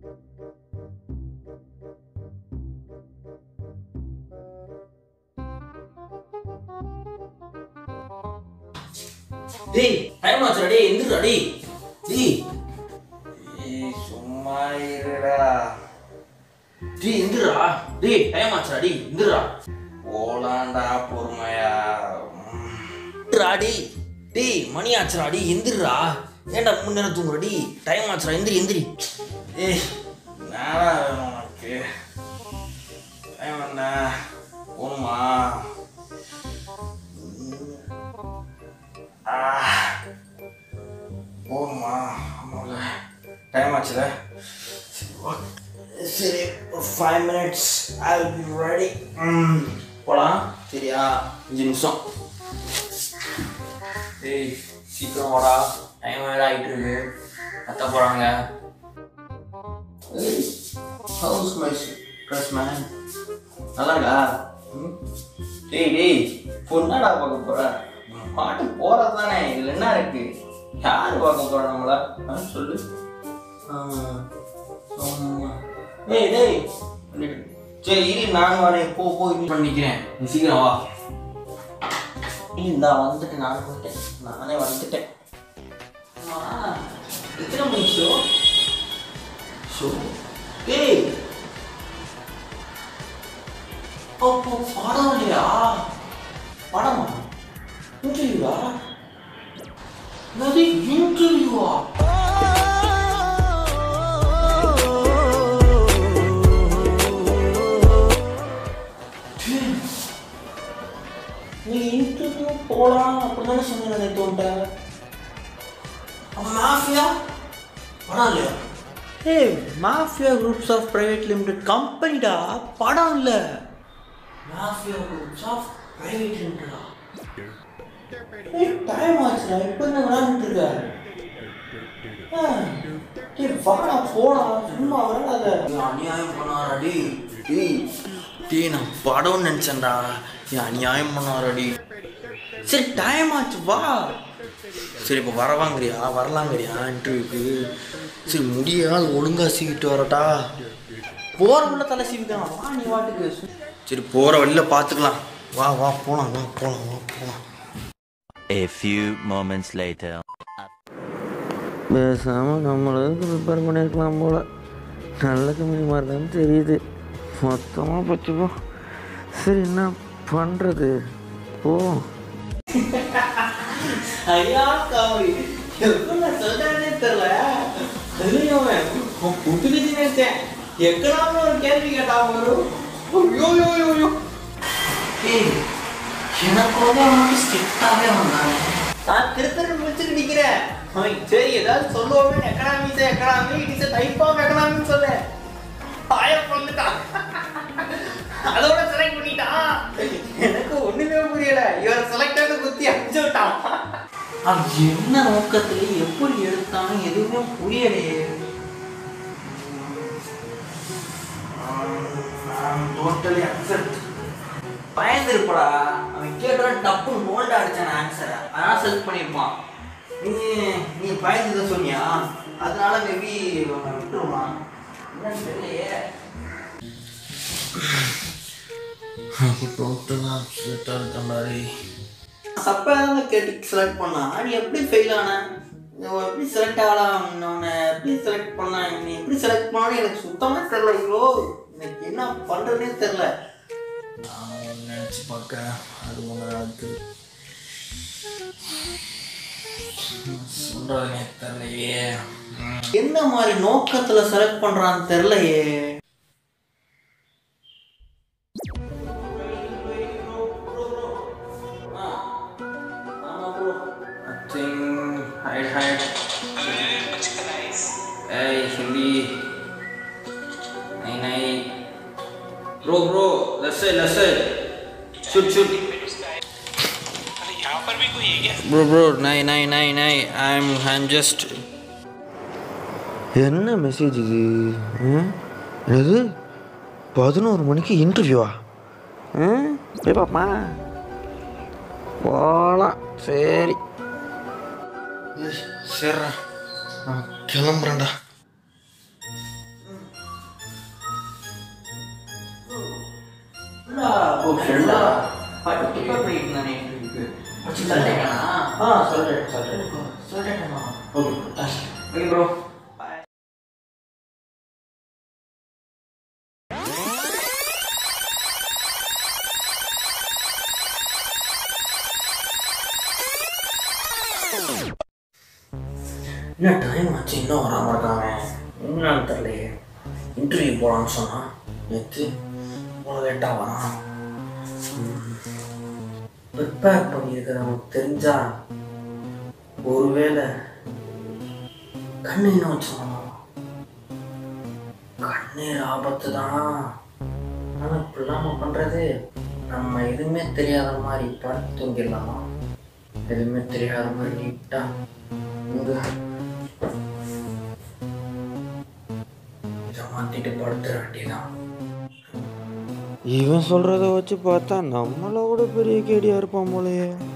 டேய் டைம் ஆச்சுடா டேய் எந்திரடா டேய் டேய் ஏய், சும்மா இருடா டேய் எந்திரடா டேய் டைம் ஆச்சுடா டேய் எந்திரடா போலாண்டா பொறுமையா ம். எந்திரடா டேய் டேய் மணி ஆச்சுடா டேய் எந்திரடா ஏன்டா மூணு நேரம் தூங்குற டேய் டைம் ஆச்சுடா எந்திரி எந்திரி ஏய் நானா வேணும் உனக்கு டைம் என்ன போணுமா ஆ போணுமா ஆமாம்ல டைம் ஆச்சுல சரி, வா. சரி ஒரு five minutes I will be ready ம் போலாம் சரியா அஞ்சு நிமிஷம் டேய் சீக்கிரம் வாடா டைம் வேற ஆயிட்டு இருக்கு கத்த போறாங்க Hey, how's my dress, man? நல்லா இருக்கா ம்? டேய் டேய் பொண்ணாடா பார்க்க போற பாட்டு போறது தானே இதுல என்ன இருக்கு யார் பார்க்க போறா நம்மள ஆ, சொல்லு ஆ, ஆமா. டேய் டேய் சரி இரு நான் வரேன் போ போ இரு. பண்ணிக்கிறேன் நீ சீக்கிரம் வா இந்தா வந்துட்டேன் நான் வந்துட்டேன் நானே வந்துட்டேன் ஆ, எத்தனை மணி ஷோ ஷோ டேய் அப்போ படம் இல்லையா படமா இன்டர்வியூவா என்னது இன்டர்வியூவா நீ இன்டர்வியூ போலாம் அப்படிதானே சொன்ன நேற்று உன்ட்ட அவன் மாஃபியா படம் இல்லையா ஏய் mafia groups of private limited கம்பெனிடா படம் இல்லை மாஃபியா குரூப்ஸ் ஆஃப் பிரைவேட் லிமிட்டடா டைம் ஆச்சுடா இப்போ என்ன விளையாண்டுட்டு இருக்க ஆ, டேய் வாடா போலாம் சும்மா விளையாடாத அநியாயம் பண்ணாரடி டேய் டேய் நான் படம்னு நினச்சேன்டா நீ அநியாயம் பண்ணாரடி சரி டைம் ஆச்சு வா சரி இப்போ வரவாங்கிறியா வரலாங்கிறியா இன்டர்வியூக்கு சரி முடியாது ஒழுங்கா சீக்கிட்டு வரட்டா போறவங்கள தலை சீவிக்கலாம் வா நீ வாட்டுக்கு சரி போகிற வழியில் பார்த்துக்கலாம் வா வா போலாம் வா போலாம் வா போலாம் A few moments later. பேசாமல் நம்மளுக்கு ப்ரிப்பேர் பண்ணியிருக்கலாம் போல் நல்ல கம்பெனி மாதிரி தான் தெரியுது மொத்தமாக போச்சுப்போ சரி என்ன பண்ணுறது போ ஐயா காமெடி எப்படி நான் சொல்றேனே தெரியல அதுலயும் புட்டு நினைச்சேன் எக்கனாம ஒரு கேள்வி கேட்டா வரும் ஐயோ ஐயோ ஐயோ, ஐயோ ஏய் எனக்கு வந்து அவனுக்கு ஸ்ட்ரிக்டாகவே வந்தாங்க நான் திருத்தரம் முடிச்சுட்டு நிக்கிறேன் அவன் சரி ஏதாவது சொல்லுவோமே economics economy it is type of economics சொல்ல ஆய பண்ணிட்டான் அதோட செலக்ட் பண்ணிட்டான் எனக்கு ஒண்ணுமே புரியல இவர் செலக்ட் குத்தி அடிச்சு விட்டான் அது என்ன நோக்கத்துல எப்படி எடுத்தான்னு எதுவுமே புரியலையே டோட்டலி அக்செப்ட் பயந்துருப்படா அவன் கேட்டோட டப்புன்னு போல்டா அடிச்சான ஆன்சரை அதான் செலக்ட் பண்ணியிருப்பான் நீ நீ பயந்து தான் சொன்னியா அதனால மேபி விட்டுருவான் என்னன்னு தெரியலையே டோட்டலாக அப்செட்டாக இருக்க மாதிரி சப்பா தான் கேட்டு செலக்ட் பண்ணா நீ எப்படி ஃபெயில் ஆன நீ எப்படி செலக்ட் ஆகலாம் உன்னை எப்படி செலக்ட் பண்ண நீ எப்படி செலக்ட் பண்ணான்னு எனக்கு சுத்தமாக தெரியல ஐயோ எனக்கு என்ன பண்ணுறதுனே தெரில நான் நினச்சி பார்க்க அது ஒன்று அது சொல்கிறதுனே தெரியலையே என்ன மாதிரி நோக்கத்தில் செலக்ட் பண்ணுறான்னு தெரிலையே I think hide hide. Hey Hindi. Nahi nahi. Bro bro, let's say let's say. Shoot shoot. Bro bro, nahi nahi nahi nahi. I'm I'm just. என்ன மெசேஜ் இது ம்? என்னது பதினோரு மணிக்கு இன்டர்வியூவா ம் போய் பாப்பா போகலாம் சரி சரிடா நான் கிளம்புறேன்டா ஓ ஃப்ரெண்டா பட்டு ப்ரிப்பேர் பண்ணிட்டு இருந்தானே இன்டர்வியூக்கு சொல்லிட்டேனா ஆ சொல்கிறேன் சொல்கிறேன் சொல்லிட்டேனா ஓகே ஓகே ப்ரோ என்ன டைம் ஆச்சு இன்னும் வராமல் இருக்காங்க என்னன்னு தெரியலையே இன்டர்வியூ போகலான்னு சொன்னான் நேற்று இவ்வளோ லேட்டாக வரான் ப்ரிப்பேர் பண்ணியிருக்கிறவனுக்கு தெரிஞ்சா ஒருவேளை கண்ணு என்ன வச்சோம் கண்ணீர் ஆபத்து தான் ஆனால் இப்படிலாம் நம்ம பண்ணுறது நம்ம எதுவுமே தெரியாத மாதிரி படுத்து தூங்கிடலாமா எதுவுமே தெரியாத மாதிரி நீட்டாக இங்கே இதை மாற்றிட்டு படுத்துற வேண்டியதான் இவன் சொல்கிறத வச்சு பார்த்தா நம்மளை விட பெரிய கேடியாக இருப்பான் போலயே